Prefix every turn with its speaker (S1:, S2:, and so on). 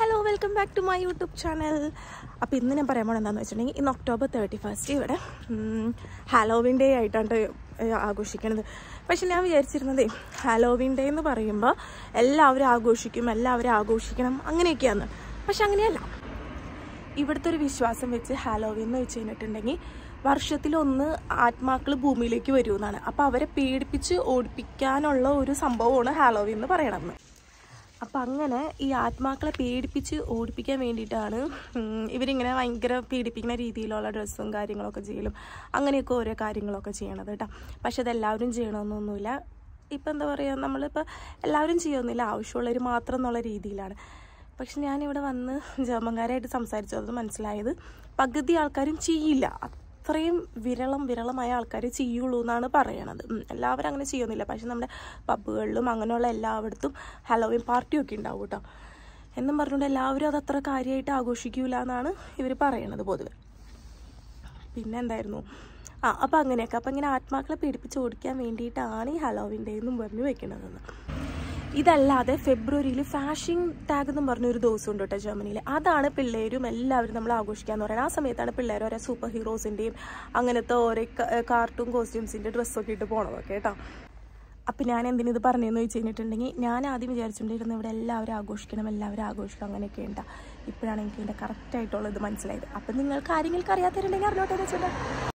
S1: hello welcome back to my YouTube channel അപ്പോൾ ഇന്ന് ഞാൻ പറയാൻ പോകണം എന്താണെന്ന് വെച്ചിട്ടുണ്ടെങ്കിൽ ഇന്ന് ഒക്ടോബർ തേർട്ടി ഫസ്റ്റ് ഇവിടെ ഹാലോവിൻ ഡേ ആയിട്ടാണ് ഏഹ് ആഘോഷിക്കുന്നത് പക്ഷെ ഞാൻ വിചാരിച്ചിരുന്നതേ ഹാലോവിൻ ഡേ എന്ന് പറയുമ്പോൾ എല്ലാവരും ആഘോഷിക്കും എല്ലാവരും ആഘോഷിക്കണം അങ്ങനെയൊക്കെയാണ് പക്ഷെ അങ്ങനെയല്ല ഇവിടുത്തെ ഒരു വിശ്വാസം വെച്ച് ഹാലോവിൻ എന്ന് വെച്ച് കഴിഞ്ഞിട്ടുണ്ടെങ്കിൽ വർഷത്തിലൊന്ന് ആത്മാക്കൾ ഭൂമിയിലേക്ക് വരുമെന്നാണ് അപ്പോൾ അവരെ പേടിപ്പിച്ച് ഓടിപ്പിക്കാനുള്ള ഒരു സംഭവമാണ് ഹാലോവിൻ എന്ന് പറയണമെന്ന് അപ്പം അങ്ങനെ ഈ ആത്മാക്കളെ പേടിപ്പിച്ച് ഓടിപ്പിക്കാൻ വേണ്ടിയിട്ടാണ് ഉം, ഇവരിങ്ങനെ ഭയങ്കര പേടിപ്പിക്കുന്ന രീതിയിലുള്ള ഡ്രസ്സും കാര്യങ്ങളൊക്കെ ചെയ്യലും അങ്ങനെയൊക്കെ ഓരോ കാര്യങ്ങളൊക്കെ ചെയ്യണത് കേട്ടോ പക്ഷെ അതെല്ലാവരും ചെയ്യണമെന്നൊന്നുമില്ല ഇപ്പം എന്താ പറയുക നമ്മളിപ്പോൾ എല്ലാവരും ചെയ്യൊന്നുമില്ല ആവശ്യമുള്ളവർ മാത്രം എന്നുള്ള രീതിയിലാണ് പക്ഷെ ഞാനിവിടെ വന്ന് ജർമ്മൻകാരായിട്ട് സംസാരിച്ചത് മനസ്സിലായത് പകുതി ആൾക്കാരും ചെയ്യില്ല അത്രയും വിരളം വിരളമായ ആൾക്കാർ ചെയ്യുള്ളൂ എന്നാണ് പറയണത് ഉം, എല്ലാവരും അങ്ങനെ ചെയ്യുന്നില്ല പക്ഷെ നമ്മുടെ പബ്ബുകളിലും അങ്ങനെയുള്ള എല്ലായിടത്തും ഹലോവിൻ പാർട്ടിയൊക്കെ ഉണ്ടാവും കേട്ടോ എന്നും പറഞ്ഞുകൊണ്ട് എല്ലാവരും അത് അത്ര കാര്യമായിട്ട് ആഘോഷിക്കൂല എന്നാണ് ഇവർ പറയണത് പൊതുവെ പിന്നെ എന്തായിരുന്നു ആ അപ്പം അങ്ങനെയൊക്കെ അപ്പം ഇങ്ങനെ ആത്മാക്കളെ പേടിപ്പിച്ച് ഓടിക്കാൻ വേണ്ടിയിട്ടാണ് ഈ ഹലോവിൻ ഡേ എന്നും പറഞ്ഞ് വെക്കണതെന്ന് ഇതല്ലാതെ ഫെബ്രുവരിയിൽ ഫാഷൻ ടാഗ് എന്നും പറഞ്ഞൊരു ദിവസം ഉണ്ട് കേട്ടോ ജർമ്മനിയിൽ അതാണ് പിള്ളേരും എല്ലാവരും നമ്മൾ ആഘോഷിക്കാന്ന് പറയുന്നത് ആ സമയത്താണ് പിള്ളേർ ഓരോ സൂപ്പർ ഹീറോസിൻ്റെയും അങ്ങനത്തെ ഓരോ കാർട്ടൂൺ കോസ്റ്റ്യൂംസിൻ്റെ ഡ്രസ്സൊക്കെ ഇട്ട് പോണതൊക്കെ കേട്ടോ അപ്പം ഞാൻ എന്തിനത് പറഞ്ഞതെന്ന് വെച്ച് കഴിഞ്ഞിട്ടുണ്ടെങ്കിൽ ഞാൻ ആദ്യം വിചാരിച്ചുകൊണ്ടിരുന്നത് ഇവിടെ എല്ലാവരും ആഘോഷിക്കണം എല്ലാവരും ആഘോഷിക്കണം അങ്ങനെയൊക്കെ ഉണ്ടാ ഇപ്പോഴാണ് എനിക്ക് ഇതിൻ്റെ കറക്റ്റായിട്ടുള്ളത് മനസ്സിലായത് അപ്പം നിങ്ങൾക്ക് ആരെങ്കിലും അറിയാത്തവരുണ്ടെങ്കിൽ അറിഞ്ഞോട്ടെ എന്ന് വെച്ചിട്ടുണ്ടെങ്കിൽ